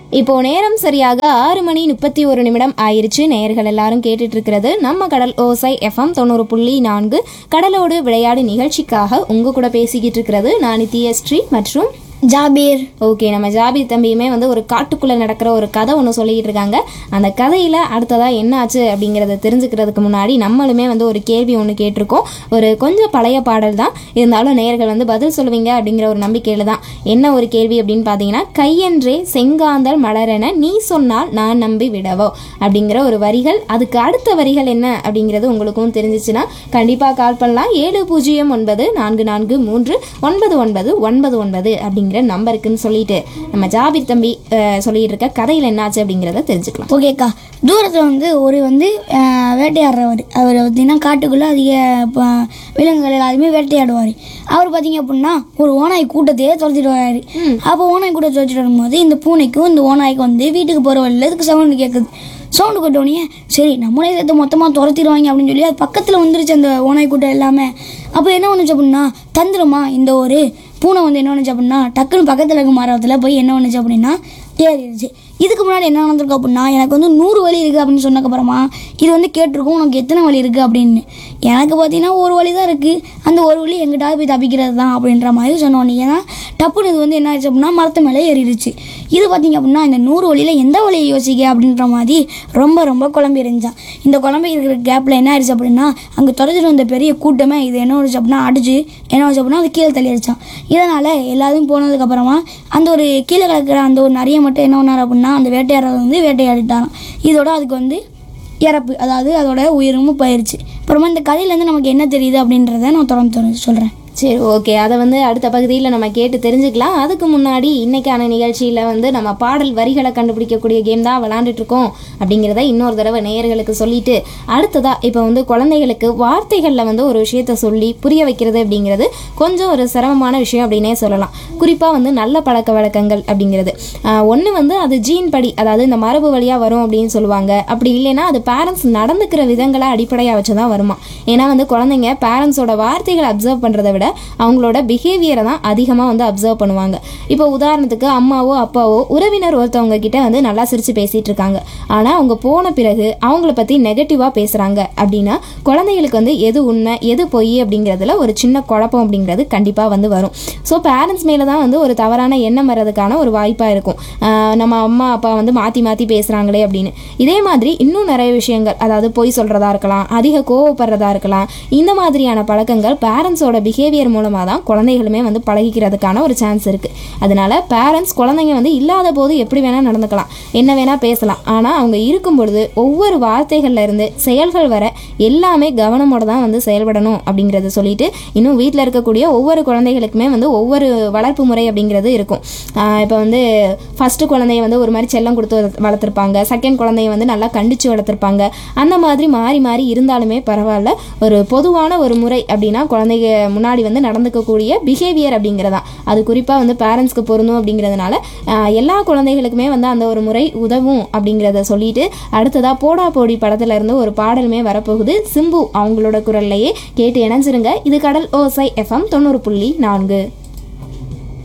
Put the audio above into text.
இப்போ நேரம் சரியாக ஆறு மணி முப்பத்தி ஒரு நிமிடம் ஆயிருச்சு நேயர்கள் எல்லாரும் கேட்டுட்டு இருக்கிறது நம்ம கடல் ஓசை எஃப்எம் தொண்ணூறு புள்ளி நான்கு கடலோடு விளையாடு நிகழ்ச்சிக்காக உங்க கூட பேசிக்கிட்டு இருக்கிறது நான் நித்யஸ்ரீ மற்றும் ஜாபீர் ஓகே நம்ம ஜாபீர் தம்பியுமே வந்து ஒரு காட்டுக்குள்ளே நடக்கிற ஒரு கதை ஒன்று சொல்லிக்கிட்டு இருக்காங்க அந்த கதையில் அடுத்ததாக என்ன ஆச்சு அப்படிங்கிறத தெரிஞ்சுக்கிறதுக்கு முன்னாடி நம்மளுமே வந்து ஒரு கேள்வி ஒன்று கேட்டிருக்கோம் ஒரு கொஞ்சம் பழைய பாடல் தான் இருந்தாலும் நேயர்கள் வந்து பதில் சொல்லுவீங்க அப்படிங்கிற ஒரு நம்பிக்கையில் தான் என்ன ஒரு கேள்வி அப்படின்னு பார்த்தீங்கன்னா கையென்றே செங்காந்தல் மலரென நீ சொன்னால் நான் நம்பி விடவோ அப்படிங்கிற ஒரு வரிகள் அதுக்கு அடுத்த வரிகள் என்ன அப்படிங்கிறது உங்களுக்கும் தெரிஞ்சிச்சுன்னா கண்டிப்பாக கால் பண்ணலாம் ஏழு பூஜ்ஜியம் ஒன்பது நான்கு நான்கு மூன்று ஒன்பது ஒன்பது ஒன்பது ஒன்பது அப்படிங்கிற நம்பருக்குன்னு சொல்லிட்டு நம்ம ஜாபிர் தம்பி அஹ், சொல்லிட்டு இருக்க கதையில் என்னாச்சு அப்படிங்கிறத தெரிஞ்சுக்கலாம் ஓகேக்கா தூரத்தில் வந்து ஒரு வந்து அஹ், வேட்டையாடுறவர் அவர் பார்த்தீங்கன்னா காட்டுக்குள்ளே அதிக ப- விலங்குகள் எல்லாத்தையுமே வேட்டையாடுவார் அவர் பார்த்தீங்க அப்படின்னா ஒரு ஓனாய் கூட்டத்தையே துரத்திட்டு வராரு அப்போ ஓனாய் கூட்டத்தை துரத்திட்டு வரும்போது இந்த பூனைக்கும் இந்த ஓனாய்க்கும் வந்து வீட்டுக்கு போகிற வழியில் இதுக்கு சவுண்டு கேட்குது சவுண்டு கொட்டோடனே சரி நம்மளே சேர்த்து மொத்தமாக துரத்திடுவாங்க அப்படின்னு சொல்லி அது பக்கத்தில் வந்துருச்சு அந்த ஓனாய் கூட்டம் எல்லாமே அப்போ என்ன பண்ணுச்சு அப்படின்னா தந்துருமா இந்த ஒரு பூனை வந்து என்ன பண்ணுச்சு அப்படின்னா டக்குன்னு பக்கத்தில் இருக்க மரத்தில் போய் என்ன பண்ணுச்சு அப்படின்னா ஏறிடுச்சு இதுக்கு முன்னாடி என்ன நடந்திருக்கு அப்படின்னா எனக்கு வந்து நூறு வழி இருக்குது அப்படின்னு சொன்னக்கப்புறமா இது வந்து கேட்டிருக்கும் உனக்கு எத்தனை வழி இருக்குது அப்படின்னு எனக்கு பார்த்தீங்கன்னா ஒரு வழி தான் இருக்குது அந்த ஒரு வழி எங்கிட்டாவது போய் தப்பிக்கிறது தான் அப்படின்ற மாதிரி சொன்னோம் ஏன்னா டப்புன்னு இது வந்து என்ன ஆயிடுச்சு அப்படின்னா மரத்து மேலே ஏறிடுச்சு இது பார்த்தீங்க அப்படின்னா இந்த நூறு வழியில் எந்த வழியை யோசிக்க அப்படின்ற மாதிரி ரொம்ப ரொம்ப குழம்பி இருந்துச்சான் இந்த குழம்பி இருக்கிற கேப்பில் என்ன ஆயிடுச்சு அப்படின்னா அங்கே தொலைச்சிட்டு வந்த பெரிய கூட்டமே இது என்ன ஆச்சு அப்படின்னா அடிச்சு என்ன ஆச்சு அப்படின்னா அது கீழே தள்ளி அடிச்சான் இதனால் எல்லாரும் போனதுக்கப்புறமா அந்த ஒரு கீழே கிடக்கிற அந்த ஒரு நிறைய மட்டும் என்ன பண்ணார் அப்படின்னா அந்த வேட்டையாடுறது வந்து வேட்டையாடிட்டாராம் இதோட அதுக்கு வந்து இறப்பு அதாவது அதோட உயிரும் போயிடுச்சு அப்புறமா இந்த கதையிலேருந்து நமக்கு என்ன தெரியுது அப்படின்றத நான் தொடர்ந்து தொடர்ந்து சொல்கிறேன் சரி ஓகே அதை வந்து அடுத்த பகுதியில் நம்ம கேட்டு தெரிஞ்சுக்கலாம் அதுக்கு முன்னாடி இன்னைக்கான நிகழ்ச்சியில் வந்து நம்ம பாடல் வரிகளை கண்டுபிடிக்கக்கூடிய கேம் தான் விளாண்டுட்டு இருக்கோம் அப்படிங்கிறத இன்னொரு தடவை நேயர்களுக்கு சொல்லிட்டு அடுத்ததா இப்போ வந்து குழந்தைகளுக்கு வார்த்தைகளில் வந்து ஒரு விஷயத்த சொல்லி புரிய வைக்கிறது அப்படிங்கிறது கொஞ்சம் ஒரு சிரமமான விஷயம் அப்படின்னே சொல்லலாம் குறிப்பாக வந்து நல்ல பழக்க வழக்கங்கள் அப்படிங்கிறது ஒன்று வந்து அது ஜீன் படி அதாவது இந்த மரபு வழியாக வரும் அப்படின்னு சொல்லுவாங்க அப்படி இல்லைன்னா அது பேரண்ட்ஸ் நடந்துக்கிற விதங்களை அடிப்படையாக வச்சு தான் வருமா ஏன்னா வந்து குழந்தைங்க பேரண்ட்ஸோட வார்த்தைகளை அப்சர்வ் பண்ணுறதை விட அவங்களோட பிஹேவியரை தான் அதிகமாக வந்து அப்சர்வ் பண்ணுவாங்க இப்போ உதாரணத்துக்கு அம்மாவோ அப்பாவோ உறவினர் ஒருத்தவங்க கிட்ட வந்து நல்லா சிரித்து பேசிகிட்டு இருக்காங்க ஆனால் அவங்க போன பிறகு அவங்கள பற்றி நெகட்டிவாக பேசுகிறாங்க அப்படின்னா குழந்தைகளுக்கு வந்து எது உண்மை எது பொய் அப்படிங்கிறதுல ஒரு சின்ன குழப்பம் அப்படிங்கிறது கண்டிப்பாக வந்து வரும் ஸோ பேரண்ட்ஸ் மேலே தான் வந்து ஒரு தவறான எண்ணம் வர்றதுக்கான ஒரு வாய்ப்பாக இருக்கும் ஆஹ் நம்ம அம்மா அப்பா வந்து மாற்றி மாற்றி பேசுகிறாங்களே அப்படின்னு இதே மாதிரி இன்னும் நிறைய விஷயங்கள் அதாவது பொய் சொல்கிறதா இருக்கலாம் அதிக கோவப்படுறதா இருக்கலாம் இந்த மாதிரியான பழக்கங்கள் பேரண்ட்ஸோட பிஹேவியர் மூலமாக தான் குழந்தைகளுமே வந்து பழகிக்கிறதுக்கான ஒரு சான்ஸ் இருக்குது அதனால பேரண்ட்ஸ் குழந்தைங்க வந்து இல்லாத போது எப்படி வேணால் நடந்துக்கலாம் என்ன வேணால் பேசலாம் ஆனால் அவங்க இருக்கும் பொழுது ஒவ்வொரு வார்த்தைகள்ல இருந்து செயல்கள் வர எல்லாமே கவனமோட தான் வந்து செயல்படணும் அப்படிங்கிறத சொல்லிட்டு இன்னும் வீட்டில் இருக்கக்கூடிய ஒவ்வொரு குழந்தைகளுக்குமே வந்து ஒவ்வொரு வளர்ப்பு முறை அப்படிங்கிறது இருக்கும் இப்போ வந்து ஃபஸ்ட்டு குழந்தைய வந்து ஒரு மாதிரி செல்லம் கொடுத்து வளர்த்து- வளர்த்துருப்பாங்க செகண்ட் குழந்தைய வந்து நல்லா கண்டித்து வளர்த்துருப்பாங்க அந்த மாதிரி மாறி மாறி இருந்தாலுமே பரவாயில்ல ஒரு பொதுவான ஒரு முறை அப்படின்னா குழந்தைங்க முன்னாடி வந்து நடந்துக்கக்கூடிய பிஹேவியர் அப்படிங்கிறதா அது குறிப்பாக வந்து பேரண்ட்ஸ்க்கு பொருந்தும் அப்படிங்கிறதுனால ஆஹ், எல்லா குழந்தைகளுக்குமே வந்து அந்த ஒரு முறை உதவும் அப்படிங்கிறத சொல்லிட்டு அடுத்ததா போடா போடி படத்துல இருந்து ஒரு பாடலுமே வரப்போகுது சிம்பு அவங்களோட குரல்லையே கேட்டு இணைஞ்சிருங்க இது கடல் ஓசை எஃப்எம் தொண்ணூறு புள்ளி நான்கு